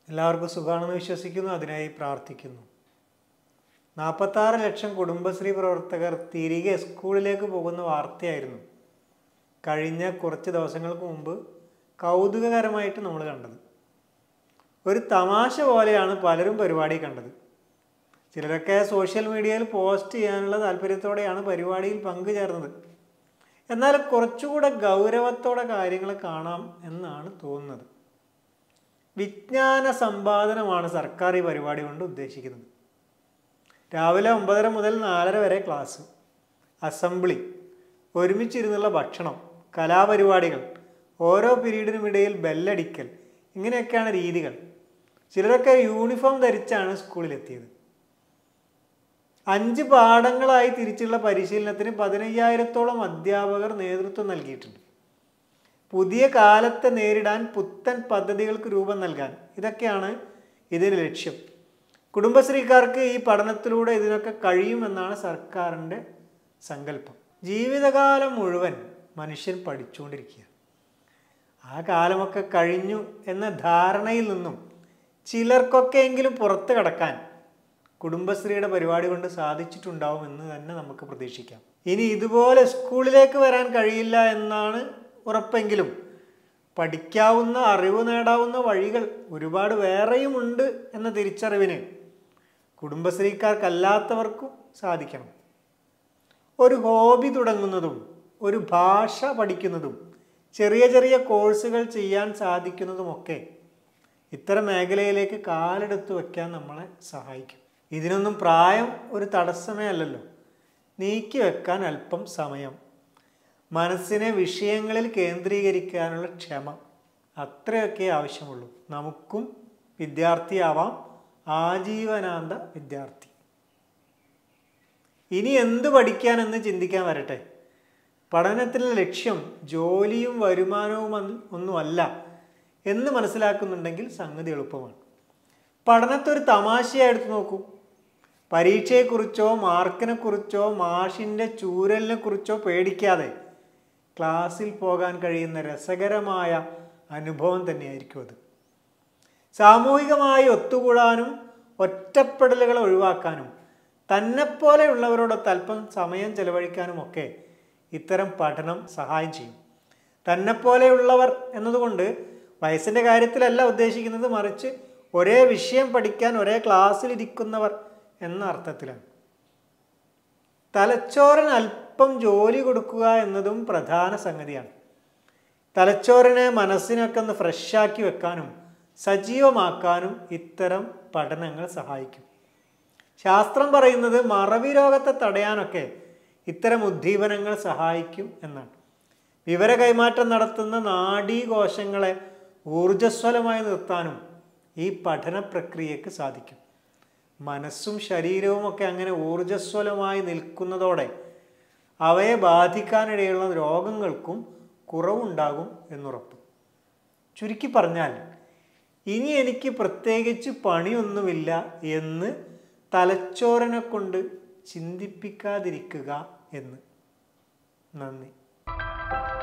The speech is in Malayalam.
എല്ലാവർക്കും സുഖമാണെന്ന് വിശ്വസിക്കുന്നു അതിനായി പ്രാർത്ഥിക്കുന്നു നാൽപ്പത്താറ് ലക്ഷം കുടുംബശ്രീ പ്രവർത്തകർ തിരികെ സ്കൂളിലേക്ക് പോകുന്ന വാർത്തയായിരുന്നു കഴിഞ്ഞ കുറച്ച് ദിവസങ്ങൾക്ക് മുമ്പ് കൗതുകകരമായിട്ട് നമ്മൾ കണ്ടത് ഒരു തമാശ പോലെയാണ് പലരും പരിപാടി കണ്ടത് ചിലരൊക്കെ സോഷ്യൽ മീഡിയയിൽ പോസ്റ്റ് ചെയ്യാനുള്ള താല്പര്യത്തോടെയാണ് പരിപാടിയിൽ പങ്കുചേർന്നത് എന്നാൽ കുറച്ചുകൂടെ ഗൗരവത്തോടെ കാര്യങ്ങൾ കാണാം എന്നാണ് തോന്നുന്നത് വിജ്ഞാന സമ്പാദനമാണ് സർക്കാർ ഈ പരിപാടി കൊണ്ട് ഉദ്ദേശിക്കുന്നത് രാവിലെ ഒമ്പതര മുതൽ നാലര വരെ ക്ലാസ് അസംബ്ലി ഒരുമിച്ചിരുന്നുള്ള ഭക്ഷണം കലാപരിപാടികൾ ഓരോ പീരീഡിനുമിടയിൽ ബെല്ലടിക്കൽ ഇങ്ങനെയൊക്കെയാണ് രീതികൾ ചിലരൊക്കെ യൂണിഫോം ധരിച്ചാണ് സ്കൂളിലെത്തിയത് അഞ്ച് പാഠങ്ങളായി തിരിച്ചുള്ള പരിശീലനത്തിന് പതിനയ്യായിരത്തോളം അധ്യാപകർ നേതൃത്വം നൽകിയിട്ടുണ്ട് പുതിയ കാലത്തെ നേരിടാൻ പുത്തൻ പദ്ധതികൾക്ക് രൂപം നൽകാൻ ഇതൊക്കെയാണ് ഇതിന് ലക്ഷ്യം കുടുംബശ്രീക്കാർക്ക് ഈ പഠനത്തിലൂടെ ഇതിനൊക്കെ കഴിയുമെന്നാണ് സർക്കാരിൻ്റെ സങ്കല്പം ജീവിതകാലം മുഴുവൻ മനുഷ്യൻ പഠിച്ചുകൊണ്ടിരിക്കുക ആ കാലമൊക്കെ കഴിഞ്ഞു എന്ന ധാരണയിൽ നിന്നും ചിലർക്കൊക്കെയെങ്കിലും പുറത്ത് കടക്കാൻ കുടുംബശ്രീയുടെ പരിപാടി കൊണ്ട് സാധിച്ചിട്ടുണ്ടാവും എന്ന് തന്നെ നമുക്ക് പ്രതീക്ഷിക്കാം ഇനി ഇതുപോലെ സ്കൂളിലേക്ക് വരാൻ കഴിയില്ല എന്നാണ് ഉറപ്പെങ്കിലും പഠിക്കാവുന്ന അറിവ് നേടാവുന്ന വഴികൾ ഒരുപാട് വേറെയുമുണ്ട് എന്ന തിരിച്ചറിവിന് കുടുംബശ്രീക്കാർക്കല്ലാത്തവർക്കും സാധിക്കണം ഒരു ഹോബി തുടങ്ങുന്നതും ഒരു ഭാഷ പഠിക്കുന്നതും ചെറിയ ചെറിയ കോഴ്സുകൾ ചെയ്യാൻ സാധിക്കുന്നതുമൊക്കെ ഇത്തരം മേഖലയിലേക്ക് കാലെടുത്ത് വയ്ക്കാൻ നമ്മളെ സഹായിക്കും ഇതിനൊന്നും പ്രായം ഒരു തടസ്സമേ അല്ലല്ലോ നീക്കി വെക്കാൻ അല്പം സമയം മനസ്സിനെ വിഷയങ്ങളിൽ കേന്ദ്രീകരിക്കാനുള്ള ക്ഷമ അത്രയൊക്കെ ആവശ്യമുള്ളൂ നമുക്കും വിദ്യാർത്ഥിയാവാം ആജീവനാന്ത വിദ്യാർത്ഥി ഇനി എന്ത് പഠിക്കാനെന്ന് ചിന്തിക്കാൻ വരട്ടെ പഠനത്തിലെ ലക്ഷ്യം ജോലിയും വരുമാനവും അന്ന് ഒന്നുമല്ല എന്ന് മനസ്സിലാക്കുന്നുണ്ടെങ്കിൽ സംഗതി എളുപ്പമാണ് പഠനത്തെ ഒരു തമാശയായി എടുത്തു നോക്കൂ പരീക്ഷയെക്കുറിച്ചോ മാർക്കിനെക്കുറിച്ചോ മാഷിൻ്റെ ചൂരലിനെ കുറിച്ചോ പേടിക്കാതെ ക്ലാസ്സിൽ പോകാൻ കഴിയുന്ന രസകരമായ അനുഭവം തന്നെയായിരിക്കും അത് സാമൂഹികമായി ഒത്തുകൂടാനും ഒറ്റപ്പെടലുകൾ ഒഴിവാക്കാനും തന്നെപ്പോലെയുള്ളവരോടൊത്ത് അല്പം സമയം ചെലവഴിക്കാനുമൊക്കെ ഇത്തരം പഠനം സഹായം ചെയ്യും തന്നെപ്പോലെയുള്ളവർ എന്നതുകൊണ്ട് വയസ്സിൻ്റെ കാര്യത്തിലല്ല ഉദ്ദേശിക്കുന്നത് മറിച്ച് ഒരേ വിഷയം പഠിക്കാൻ ഒരേ ക്ലാസ്സിൽ ഇരിക്കുന്നവർ എന്ന അർത്ഥത്തിലാണ് തലച്ചോറിന് അല്പം ജോലി കൊടുക്കുക എന്നതും പ്രധാന സംഗതിയാണ് തലച്ചോറിനെ മനസ്സിനൊക്കെ ഒന്ന് ഫ്രഷാക്കി വെക്കാനും സജീവമാക്കാനും ഇത്തരം പഠനങ്ങൾ സഹായിക്കും ശാസ്ത്രം പറയുന്നത് മറവി രോഗത്തെ തടയാനൊക്കെ ഇത്തരം ഉദ്ദീപനങ്ങൾ സഹായിക്കും എന്നാണ് വിവര കൈമാറ്റം നടത്തുന്ന നാഡീകോശങ്ങളെ ഊർജ്ജസ്വലമായി നിർത്താനും ഈ പഠന പ്രക്രിയക്ക് സാധിക്കും മനസ്സും ശരീരവും ഒക്കെ അങ്ങനെ ഊർജ്ജസ്വലമായി നിൽക്കുന്നതോടെ അവയെ ബാധിക്കാനിടയുള്ള രോഗങ്ങൾക്കും കുറവുണ്ടാകും എന്നുറപ്പ് ചുരുക്കി പറഞ്ഞാൽ ഇനി എനിക്ക് പ്രത്യേകിച്ച് പണിയൊന്നുമില്ല എന്ന് തലച്ചോറിനെ കൊണ്ട് ചിന്തിപ്പിക്കാതിരിക്കുക എന്ന് നന്ദി